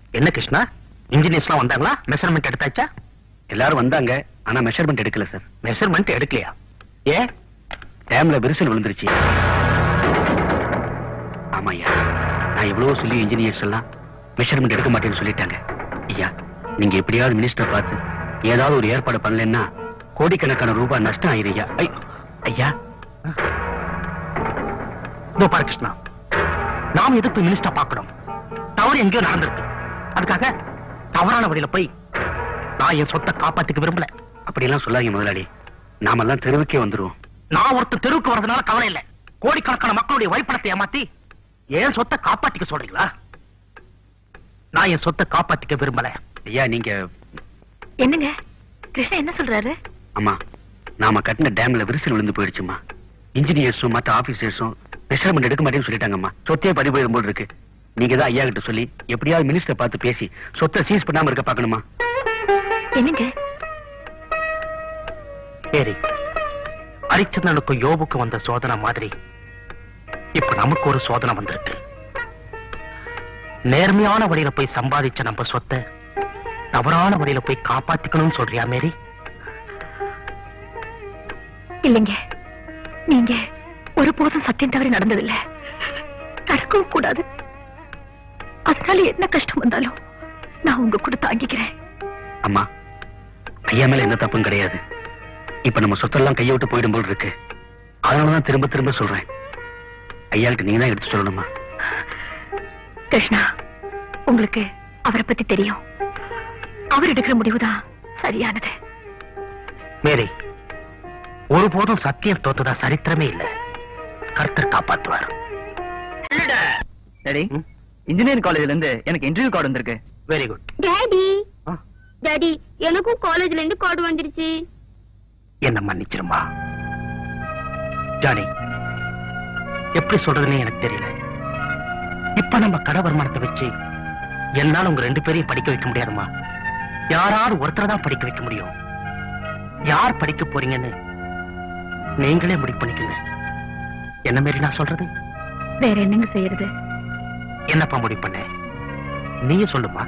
என்ன கிருஷ்ணா இன்ஜினியர்ஸ்லாம் வந்தாங்களா மெஷர்மெண்ட் எடுத்தாச்சா எல்லாரும் வந்தாங்க ஆனா மெஷர்மெண்ட் எடுக்கல சார் மெஷர்மெண்ட் எடுக்கலையா ஏ டேம்ல விரிசல் விழுந்துருச்சு ஆமாய்யா நான் எவ்வளவோ சொல்லி இன்ஜினியர்ஸ் எல்லாம் மெஷர்மெண்ட் எடுக்க மாட்டேன்னு சொல்லிட்டாங்க ஐயா நீங்க எப்படியாவது மினிஸ்டர் பார்த்து ஏதாவது ஒரு ஏற்பாடு பண்ணலன்னா கோடிக்கணக்கான ரூபாய் நஷ்டம் ஆயிருயா ஐ- ஐயா இதோ பாரு கிருஷ்ணா நாம் எதுக்கு மினிஸ்டர் பார்க்கணும் தவறு எங்கேயோ நடந்திருக்கு அதுக்காக தவறான வழியில போய் நான் என் சொத்தை காப்பாத்திக்க விரும்பல அப்படியெல்லாம் சொல்லாதீங்க முதலாளி நாமெல்லாம் தெருவுக்கே வந்துருவோம் நான் ஒருத்தர் தெருவுக்கு வர்றதுனால கவலை இல்லை கோடிக்கணக்கான மக்களுடைய வழிபடத்தை ஏமாத்தி என் சொத்தை காப்பாத்திக்க சொல்றீங்களா நான் என் சொத்தை காப்பாத்திக்க விரும்பல ஐயா நீங்க என்னங்க கிருஷ்ணா என்ன சொல்றாரு அம்மா நாம கட்டின டேம்ல விரிசல் விழுந்து போயிடுச்சுமா இன்ஜினியர்ஸும் மத்த ஆபீசர்ஸும் மெஷர்மெண்ட் எடுக்க மாட்டேன்னு சொல்லிட்டாங்கம்மா சொத்தே பறி போயிடும் போல் இருக்கு நீங்க தான் ஐயா கிட்ட சொல்லி எப்படியாவது மினிஸ்டர் பார்த்து பேசி சொத்தை சீஸ் பண்ணாம இருக்க பார்க்கணுமா என்னங்க சரி ஹரிச்சந்திரனுக்கும் யோபுக்கும் வந்த சோதனை மாதிரி இப்ப நமக்கு ஒரு சோதனை வந்திருக்கு நேர்மையான வழியில போய் சம்பாதிச்ச நம்ம சொத்தை தவறான வழியில போய் காப்பாத்திக்கணும்னு சொல்றியா மேரி இல்லைங்க நீங்க ஒருபோதும் சத்தியம் தவறி நடந்ததில்ல நடக்கவும் கூடாது அதனால என்ன கஷ்டம் வந்தாலும் நான் உங்க கூட தாங்கிக்கிறேன் அம்மா ஐயா மேல எந்த தப்பும் கிடையாது இப்ப நம்ம சொத்தெல்லாம் கையை விட்டு போயிடும் போல் இருக்கு அதனாலதான் திரும்ப திரும்ப சொல்றேன் ஐயாளுக்கு நீங்க தான் எடுத்து சொல்லணுமா கிருஷ்ணா உங்களுக்கு அவரை பத்தி தெரியும் அவர் எடுக்கிற முடிவுதான் சரியானது மேரி ஒருபோதும் சத்தியம் தோத்ததா சரித்திரமே இல்ல கர்த்தர் காப்பாத்துவார் டாடி இன்ஜினியரிங் காலேஜ்ல இருந்து எனக்கு இன்டர்வியூ கார்டு வந்திருக்கு வெரி குட் டாடி ஆ. டாடி எனக்கும் காலேஜ்ல இருந்து கார்டு வந்துருச்சு என்ன மன்னிச்சிருமா ஜானி எப்படி சொல்றதுன்னு எனக்கு தெரியல இப்ப நம்ம கடை வருமானத்தை வச்சு என்னால உங்க ரெண்டு பேரையும் படிக்க வைக்க முடியாதுமா யாராவது ஒருத்தரை தான் படிக்க வைக்க முடியும் யார் படிக்க போறீங்கன்னு நீங்களே முடிவு பண்ணிக்கங்க என்ன மாரி நான் சொல்றது வேற என்னங்க செய்யறது என்னப்பா முடிவு பண்ண நீயே சொல்லுமா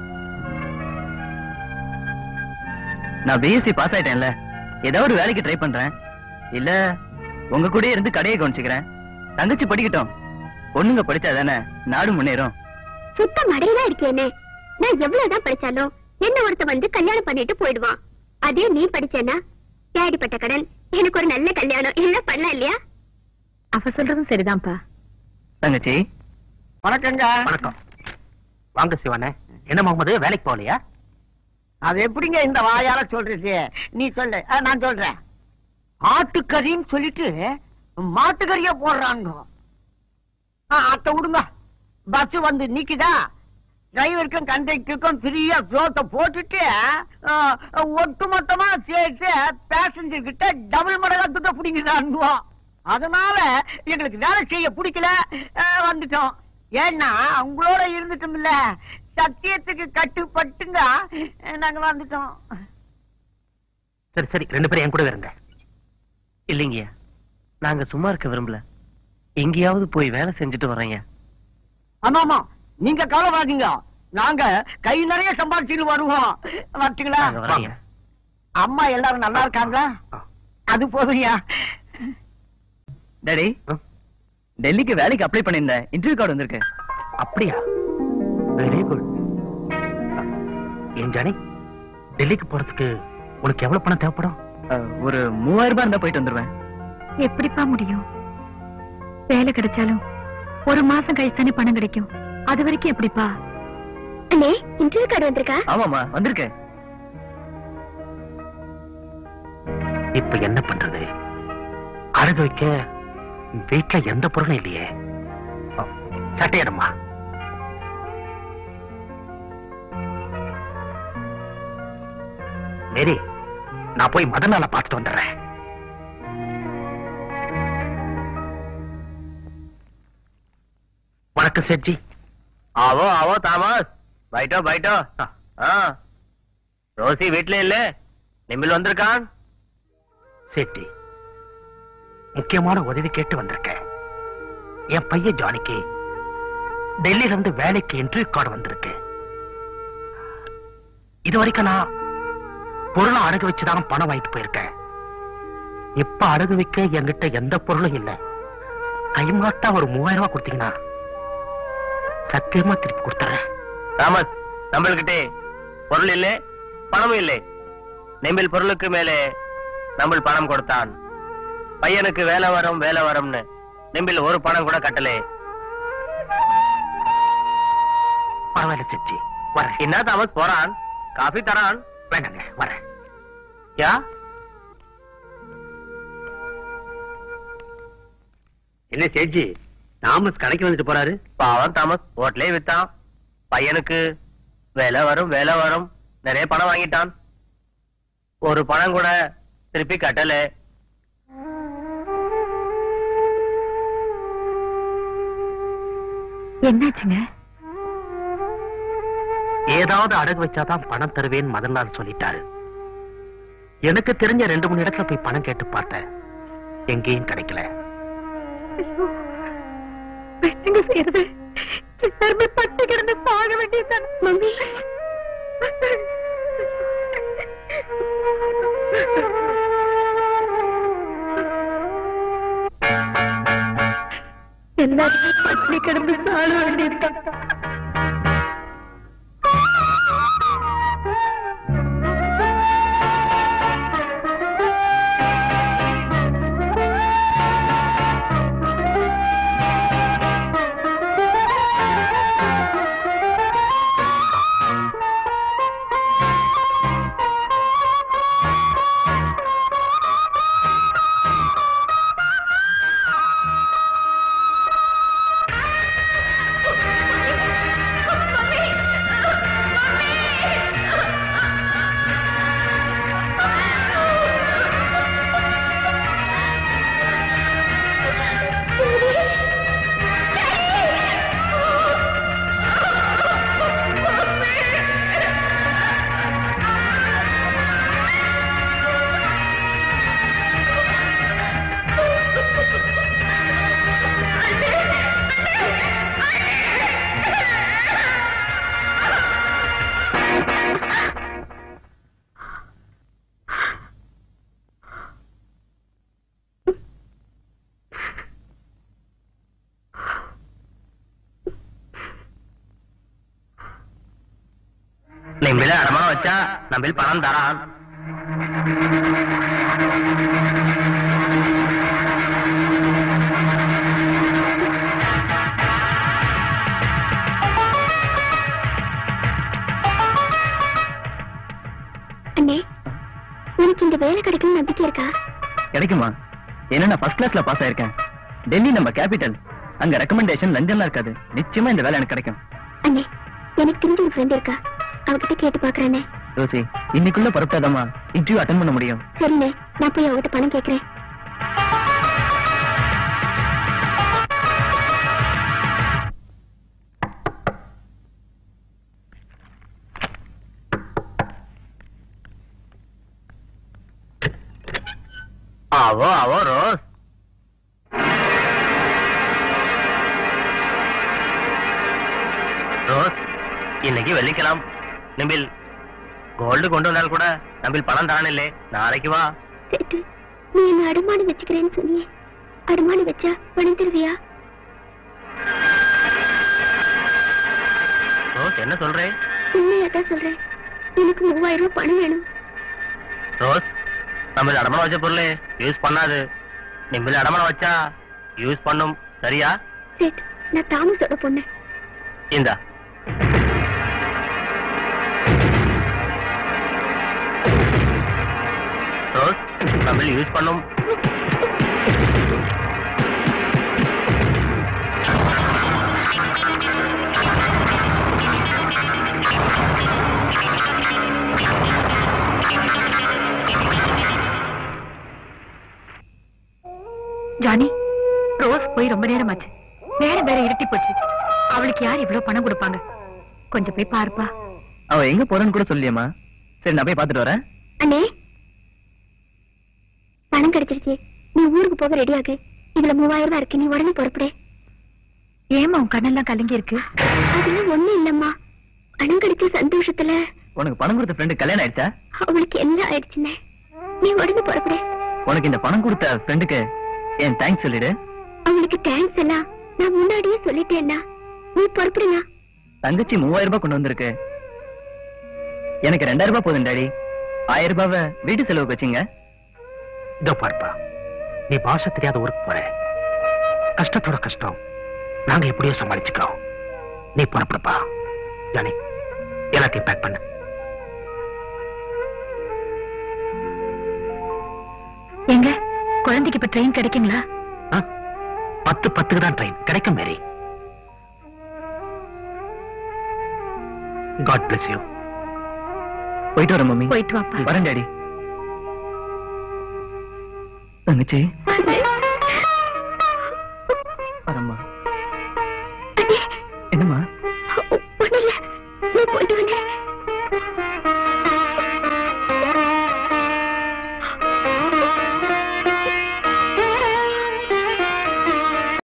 நான் பிஎஸ்சி பாஸ் ஆயிட்டேன்ல ஏதாவது ஒரு வேலைக்கு ட்ரை பண்றேன் இல்ல உங்க கூடயே இருந்து கடையை கவனிச்சுக்கிறேன் தங்கச்சி படிக்கட்டும் பொண்ணுங்க படிச்சா தானே நாடு முன்னேறும் சுத்த மடையில இருக்கேனே நான் எவ்வளவுதான் படிச்சாலும் என்ன ஒருத்த வந்து கல்யாணம் பண்ணிட்டு போயிடுவான் அதே நீ படிச்சேன்னா டாடி பட்ட கடன் எனக்கு ஒரு நல்ல கல்யாணம் எல்லாம் பண்ணலாம் இல்லையா அவ சொல்றதும் சரிதான்ப்பா தங்கச்சி வணக்கங்க வணக்கம் வாங்க சிவானே என்ன முகமது வேலைக்கு போகலையா அது எப்படிங்க இந்த வாயால சொல்றது நீ சொல்லு ஆ, நான் சொல்றேன் ஆட்டுக்கறின்னு சொல்லிட்டு மாட்டுக்கறிய போடுறாங்க ஆ, அத்தை விடுங்க பஸ் வந்து நிக்குதா டிரைவருக்கும் கண்டக்டருக்கும் ஃப்ரீயா சோத்தை போட்டுட்டு ஆ, ஒட்டு மொத்தமா சேர்த்து பேசஞ்சர் கிட்ட டபுள் மடங்கா துட்ட பிடிக்கிறாங்க அதனால எங்களுக்கு வேலை செய்ய பிடிக்கல ஆ, வந்துட்டோம் ஏன்னா உங்களோட இருந்துட்டோம்ல சத்தியத்துக்கு கட்டுப்பட்டுங்க நாங்க வந்துட்டோம் சரி சரி ரெண்டு பேரும் என் கூட இருங்க இல்லைங்கய்யா நாங்க சும்மா இருக்க விரும்பல எங்கேயாவது போய் வேலை செஞ்சுட்டு வர்றேங்க ஆமா ஆமா நீங்க கவலைப்படாதீங்க நாங்க கை நிறைய சம்பாதிச்சுட்டு வருவோம் வரட்டுங்களா நாங்க வர்றோங்க. அம்மா எல்லாரும் நல்லா இருக்காங்களா அது போதுங்கய்யா டாடி ஆ? டெல்லிக்கு வேலைக்கு அப்ளை பண்ணியிருந்தேன் இன்டர்வியூ கார்டு வந்திருக்கு அப்படியா வெரி குட் ஏன் ஜானி டெல்லிக்கு போறதுக்கு உனக்கு எவ்வளவு பணம் தேவைப்படும் அஹ், ஒரு மூவாயிரம் ரூபாய் இருந்தா போயிட்டு வந்துருவேன் எப்படிப்பா முடியும் வேலை கிடைச்சாலும் ஒரு மாசம் கழிச்சு தானே பணம் கிடைக்கும் அது வரைக்கும் எப்படிப்பா அண்ணே இன்டர்வியூ கார்டு வந்திருக்கா ஆமாமா வந்திருக்கு இப்ப என்ன பண்றது அழகு வைக்க வீட்டுல எந்த பொருளும் இல்லையே அ, சட்டையிடமா மேரி நான் போய் மதனால பார்த்துட்டு வந்துடுறேன் வணக்கம் சேட்ஜி ஆவோ ஆவோ தாமஸ் பைட்டோ பைட்டோ ஆ ரோசி வீட்ல இல்ல நிம்மில் வந்திருக்கான் சேட்டி முக்கியமான உதவி கேட்டு வந்திருக்கேன் என் பையன் ஜானிக்கு டெல்லியில இருந்து வேலைக்கு இன்டர்வியூ கார்டு வந்திருக்கு இது வரைக்கும் நான் பொருளை அடகு வச்சுதான் பணம் வாங்கிட்டு போயிருக்கேன் இப்ப அடகு வைக்க என்கிட்ட எந்த பொருளும் இல்ல கைமாட்டா ஒரு மூவாயிரம் ரூபாய் கொடுத்தீங்கன்னா சத்தியமா திருப்பி கொடுத்துறேன் தாமஸ் நம்மள்கிட்டே பொருள் இல்லை பணமும் இல்லை நெம்பில் பொருளுக்கு மேலே நம்ம பணம் கொடுத்தான் பையனுக்கு வேலை வரும் வேலை வரும்னு நெம்பில் ஒரு பணம் கூட கட்டலே பரவாயில்ல செஞ்சி வரேன் என்ன தாமஸ் போறான் காஃபி தரான் வேண்டாங்க வரேன் யா என்ன சேட்ஜி தாமஸ் கடைக்கு வந்துட்டு போறாரு பாவம் தாமஸ் ஹோட்டலே வித்தான் பையனுக்கு வேலை வரும் வேலை வரும் நிறைய பணம் வாங்கிட்டான் ஒரு பணம் கூட திருப்பி கட்டல என்னாச்சுங்க ஏதாவது அடகு வச்சாதான் பணம் தருவேன்னு மதன் நாள் சொல்லிட்டாரு எனக்கு தெரிஞ்ச ரெண்டு மூணு இடத்துல போய் பணம் கேட்டு பார்த்தேன் எங்கேயும் கிடைக்கல என்னங்க செய்யறது எல்லாருமே பட்டு கிடந்து சாக வேண்டியதுதான் மம்மி எல்லாருமே பட்டு கிடந்து சாக வேண்டியதுதான் நெம்பில அடமானம் வச்சா நம்பில் பணம் தரான் அண்ணே உனக்கு இந்த வேலை கிடைக்கும் நம்பிக்கை இருக்கா கிடைக்குமா ஏன்னா நான் ஃபர்ஸ்ட் கிளாஸ்ல பாஸ் ஆயிருக்கேன் டெல்லி நம்ம கேபிட்டல் அங்க ரெக்கமெண்டேஷன் லஞ்சம்லாம் இருக்காது நிச்சயமா இந்த வேலை எனக்கு கிடைக்கும் அண்ணே எனக்கு தெரிஞ்ச ஒரு ஃப்ரெண்ட் இருக்கா அவகிட்ட கேட்டு பாக்குறேனே ரோசி இன்னைக்குள்ள புறப்பட்டாதாமா இன்டர்வியூ அட்டன் பண்ண முடியும் சரிண்ணே நான் போய் அவகிட்ட பணம் கேக்குறேன் ஆவோ ஆவோ ரோஸ் ரோஸ் இன்னைக்கு வெள்ளிக்கலாம் நம்பில் கோல்டு கொண்டு வந்தால் கூட நம்பில் பணம் தரான் இல்லை நாளைக்கு வா சேட்டு நீ என்ன அடமானி வச்சுக்கிறேன்னு சொன்னியே அடமானி வச்சா பணம் தருவியா ரோஸ் என்ன சொல்றே உண்மையாதான் சொல்றேன் எனக்கு மூவாயிரம் ரூபாய் பணம் வேணும் ரோஸ் நம்ம அடமானம் வச்ச பொருள் யூஸ் பண்ணாது நிம்பில் அடமானம் வச்சா யூஸ் பண்ணும் சரியா சேட் நான் தாமஸோட பொண்ணு இந்தா ரோஸ் நம்ம யூஸ் பண்ணும் ஜானி ரோஸ் போய் ரொம்ப நேரம் ஆச்சு நேரம் வேற இருட்டி போச்சு அவளுக்கு யார் இவ்வளவு பணம் கொடுப்பாங்க கொஞ்சம் போய் பாருப்பா அவ எங்க போறன்னு கூட சொல்லியம்மா சரி நான் போய் பாத்துட்டு வரேன் அண்ணே பணம் கிடைச்சிருச்சு நீ ஊருக்கு போக ரெடியாகு இதுல மூவாயிரம் ரூபாய் இருக்கு நீ உடனே புறப்படு ஏமா உன் கண்ணெல்லாம் கலங்கி இருக்கு அதெல்லாம் ஒண்ணும் இல்லம்மா பணம் கிடைச்ச சந்தோஷத்துல உனக்கு பணம் கொடுத்த ஃப்ரெண்டு கல்யாணம் ஆயிடுச்சா அவளுக்கு எல்லாம் ஆயிடுச்சுண்ணே நீ உடனே புறப்படு உனக்கு இந்த பணம் கொடுத்த ஃப்ரெண்டுக்கு என் தேங்க்ஸ் சொல்லிடு அவளுக்கு தேங்க்ஸ் எல்லாம் நான் முன்னாடியே சொல்லிட்டேன்னா நீ புறப்படுண்ணா தங்கச்சி மூவாயிரம் ரூபாய் கொண்டு வந்திருக்கு எனக்கு ரெண்டாயிரம் ரூபாய் போதும் டாடி ஆயிரம் ரூபாவை வீட்டு செலவுக்கு வச்சுங்க இதோ பார்ப்பா நீ பாஷை தெரியாத ஊருக்கு போற கஷ்டத்தோட கஷ்டம் நாங்க எப்படியோ சமாளிச்சுக்கிறோம் நீ புறப்படுப்பா ஜானி எல்லாத்தையும் பேக் பண்ணு எங்க குழந்தைக்கு இப்ப ட்ரெயின் கிடைக்குங்களா ஆ? பத்து பத்துக்கு தான் ட்ரெயின் கிடைக்கும் மேரி காட் பிளஸ் யூ போயிட்டு வரேன் மம்மி போயிட்டு வாப்பா வரேன் டாடி தங்கச்சி வரம்மா என்னம்மா ஒண்ணும் இல்ல நீ